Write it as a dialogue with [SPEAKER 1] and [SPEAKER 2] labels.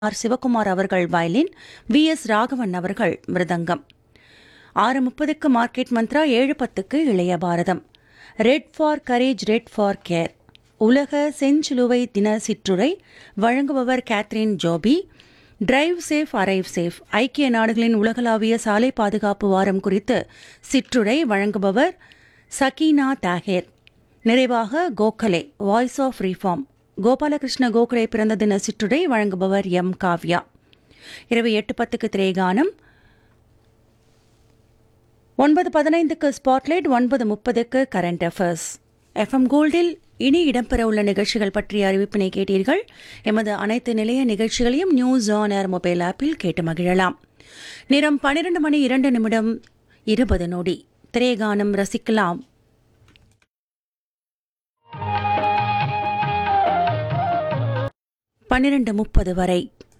[SPEAKER 1] R Sivakumar அவர்கள் violin V S Raghavan அவர்கள் மிருதங்கம் ஆறு முப்பதுக்கு மார்க்கெட் மந்த்ரா ஏழு பத்துக்கு இளைய பாரதம் red for courage red for care உலக செஞ்சிலுவை தின சிற்றுரை வழங்குபவர் Catherine Joby drive safe arrive safe ஐக்கிய நாடுகளின் உலகளாவிய சாலை பாதுகாப்பு வாரம் குறித்து சிற்றுரை வழங்குபவர் சகீனா தாகேர் நிறைவாக Gokhale voice of reform Gopalakrishna Gokhale பிறந்த தின சிற்றுரை வழங்குபவர் எம் காவ்யா இரவு எட்டு பத்துக்கு திரைகானம் ஒன்பது பதினைந்துக்கு ஸ்பாட்லைட் ஒன்பது முப்பதுக்கு கரண்ட் அஃபேர்ஸ் எஃப்எம் கோல்டில் இனி இடம்பெறவுள்ள நிகழ்ச்சிகள் பற்றிய அறிவிப்பினை கேட்டீர்கள் எமது அனைத்து நிலைய நிகழ்ச்சிகளையும் நியூஸ் ஆன் ஏர் மொபைல் ஆப்பில் கேட்டு மகிழலாம் நேரம் பன்னிரண்டு மணி இரண்டு நிமிடம் இருபது நொடி திரைகானம் ரசிக்கலாம் பன்னிரண்டு முப்பது வரை